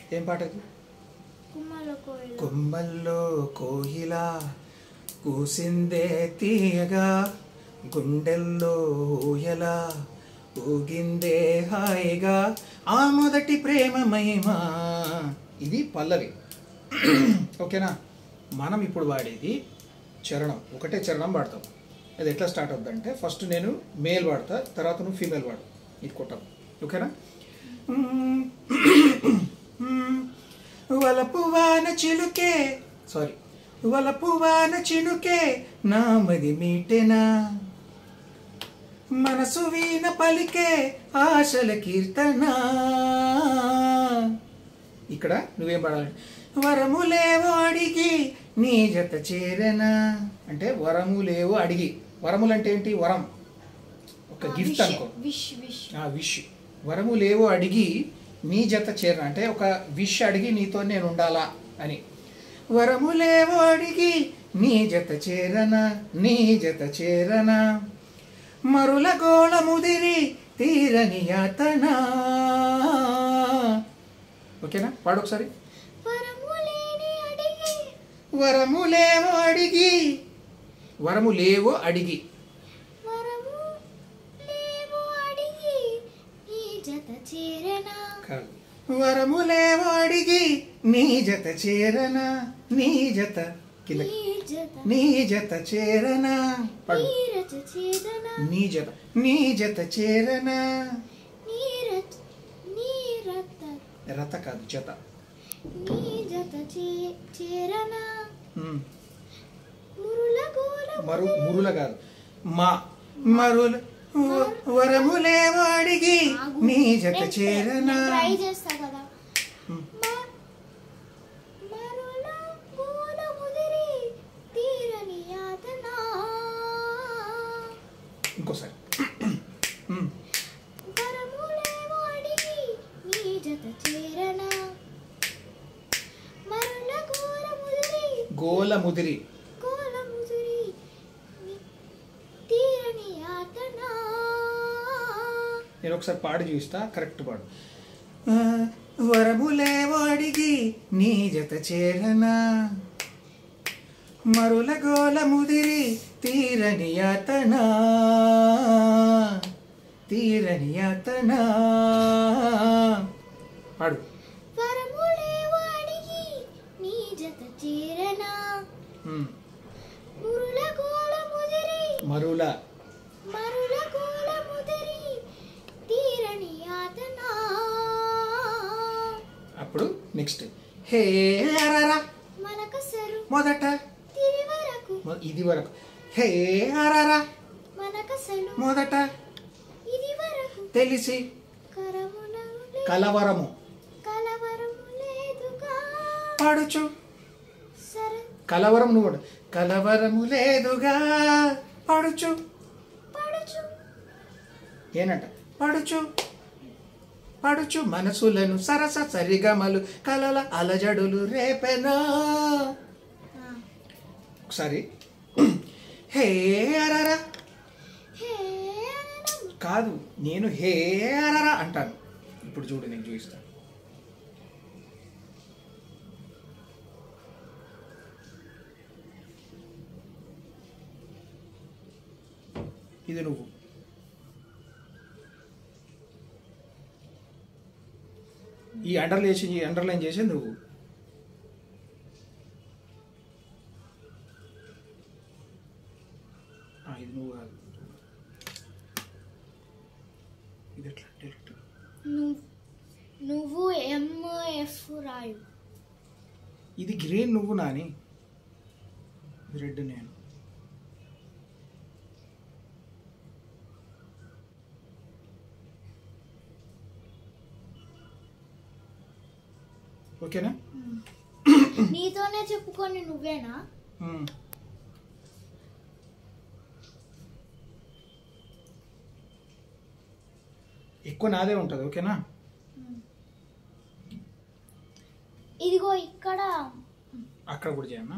ఏం పాట ఇది కుమ్మల కోయిల కొమ్మల్లో కోయిల కూసిందే తీయగా గుండెల్లో ఊయల ఊగిందే హాయిగా ఆ మొదటి ప్రేమ మహిమా ఇది పల్లవి ఓకేనా మనం ఇప్పుడు వాడేది చరణం ఒకటే చరణం వాడతాం అది ఎట్లా స్టార్ట్ అవుతుందంటే ఫస్ట్ నేను మేల్ వాడతా తర్వాత నువ్వు ఫీమేల్ వాడు ఇది కొట్టం ఓకేనా వలపు వాన చిలుకే సారీ వలపు వాన చిలుకే నామది మీటెనా మనసు వీణ పలికే ఆశల కీర్తన ఇక్కడ నువ్వేం పాడాలి వరములేవో అడిగి నీ జత చేరనా అంటే వరములేవో అడిగి వరములు అంటే ఏంటి వరం ఒక గిఫ్ట్ అనుకో విష్ విష్ ఆ విష్ వరములేవో అడిగి నీ జత చేరన అంటే ఒక విష్ అడిగి నీతో నేను ఉండాలా అని వరములేవో అడిగి నీ జత చేరన నీ జత చేరన మరుల గోళ ముదిరి తీరని యాతన ఓకేనా పాడు ఒకసారి వరములేని అడిగి వరములేవో అడిగి వరములేవో అడిగి వరము లేవు అడిగి నీ జత చేరనా కాదు వరములేవో అడిగి నీ జత చేరన నీ జత కింద నీ జత నీ జత చేరన పడు నీ రచ చేదన నీ జత నీ జత చేరన నీ రచ నీ రత రత కాదు జత నీ జత చే- చేరనా ఉమ్. మురుల గోల మరు మురుల కాదు మా మరుల వ- వరములేవో అడిగి ఆగు. నీ జత నేను- చేరన నేను ట్రై చేస్తా కదా ఉమ్. మ- మరుల గోల ముదిరి తీరని యాతన ఇంకోసారి ఉమ్. వరములేవో అడిగి నీ జత చేరనా మరుల గోల ముదిరి గోల ముదిరి గోల ముదిరి ని- తీరని యాతన నేను ఒకసారి పాడి చూస్తా కరెక్ట్ పాడు ఆ, వరములేవో అడిగి నీ జత చేరనా మరుల గోల ముదిరి తీరని యాతన తీరని యాతన పాడు వరములేవో అడిగి నీ జత చేరనా ఉమ్. మురుల గోల ముదిరి మరుల మరుల గోల ముదిరి తీరని యాతన అప్పుడు నెక్స్ట్ హే అరరా మనకసరు మొదట తిరి వరకు మొ- ఇది వరకు హే అరరా మనకసలు మొదట ఇది వరకు తెలిసి కరమున కలవరము కలవరము లేదుగా పాడుచు సర కలవరం నువ్వు కూడా. కలవరము లేదుగా పడుచు పడుచు ఏనంట పడుచు పడుచు మనసులను సరస సరిగమలు కలల అలజడులు రేపెనా ఆ. ఒకసారి హే అరరా హే అననం. కాదు నేను హే అరరా అంటాను ఇప్పుడు చూడు నేను చూపిస్తాను ఇది నువ్వు ఈ అండర్లైన్ చేసి అండర్లైన్ చేసేది నువ్వు ఆ, ఇది నువ్వు కాదు ఇది ఎట్లా డైరెక్ట్ నువ్వు నువ్వు ఎం ఎఫ్ రాయు ఇది గ్రీన్ నువ్వు నాని ఇది రెడ్ నేను ఓకేనా నీతోనే చెప్పుకొని నువ్వేనా మ్మ్. ఎక్కువ నాదే ఉంటుంది ఓకేనా ఇదిగో ఇక్కడ అక్కడ కూడా చేయమ్మా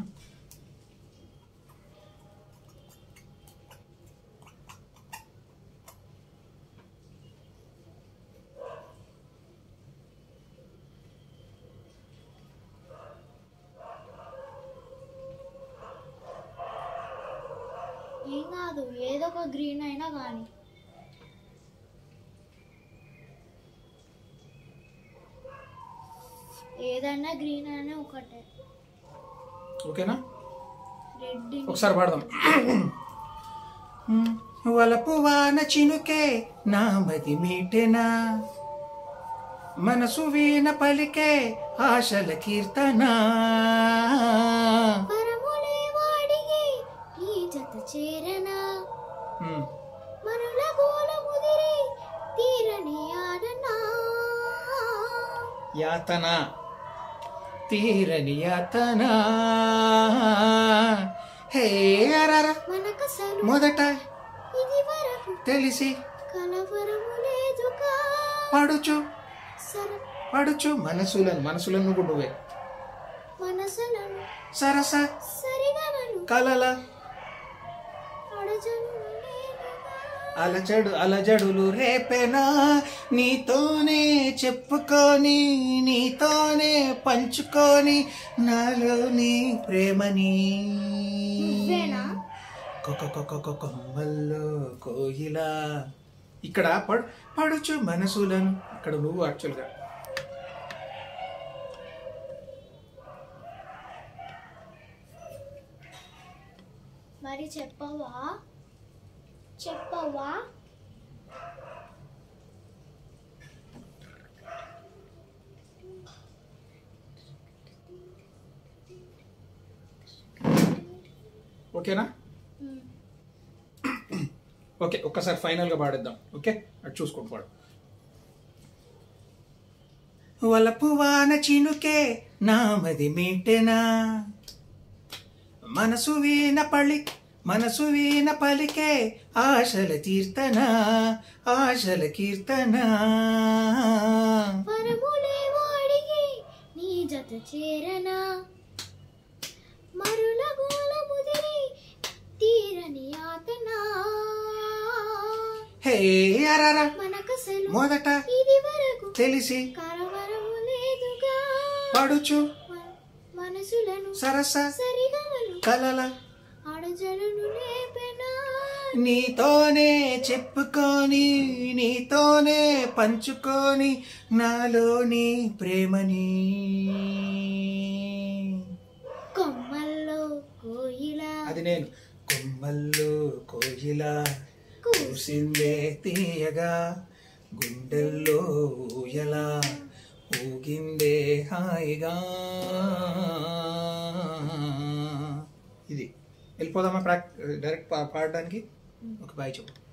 కాదు ఏదో ఒక గ్రీన్ అయినా కానీ ఏదైనా గ్రీన్ అయినా ఒకటే ఓకేనా రెడ్ ఒకసారి పాడదాం వలపు వాన చినుకే నా మది మీటెనా మనసు వీణ పలికే ఆశల కీర్తన పరములే వాడిగి ఈ జత చేరనా ఉమ్, మనుల గోల ముదిరి తీరని ఆడనా యాతన తీరని యాతన హే అరర మనకసలు మొదట ఇది వరకు తెలిసి కలవరము లేదుగా పడుచు సర పడుచు మనసులను మనసులను కూడా నువ్వే మనసులను సరస సరిగమను కలల అడజను నేనుగా. అలజడు అలజడులు రేపెనా నీతోనే చెప్పుకొని నీతోనే పంచుకొని నాలోని ప్రేమని నువ్వేనా? కొక కొక కొక కొమ్మల్లో కోయిలా ఇక్కడ పడు పడుచు మనసులను ఇక్కడ నువ్వు యాక్చువల్గా మరి చెప్పవా చెప్పవా ఓకేనా ఉమ్. ఓకే ఒక్కసారి ఫైనల్గా పాడేద్దాం ఓకే అటు చూసుకోండి పాడు వలపు వాన చినుకే నామది మీటెనా మనసు వీణ పలి మనసు వీణ పలికే ఆశల కీర్తన ఆశల కీర్తన పరములే వాడిగి నీ జత చేరనా మరుల గోల ముదిరి తీరని ఆతనా హే అరర మనకసలు మొదట ఇది వరకు తెలిసి కరవరము లేదుగా పడుచు మ- మనసులను సరస సరిగమలు కలల అడజలను లేపెనా నీతోనే చెప్పుకొని నీతోనే పంచుకొని నాలోని ప్రేమని కొమ్మల్లో కోయిల అది నేను కొమ్మల్లో కోయిల కూసిందే తీయగా గుండెల్లో ఊయలా ఊగిందే హాయిగా ఇది వెళ్ళిపోదామా ప్రాక్ డైరెక్ట్ పా- పాడడానికి ఒక బాయ్ చెప్పు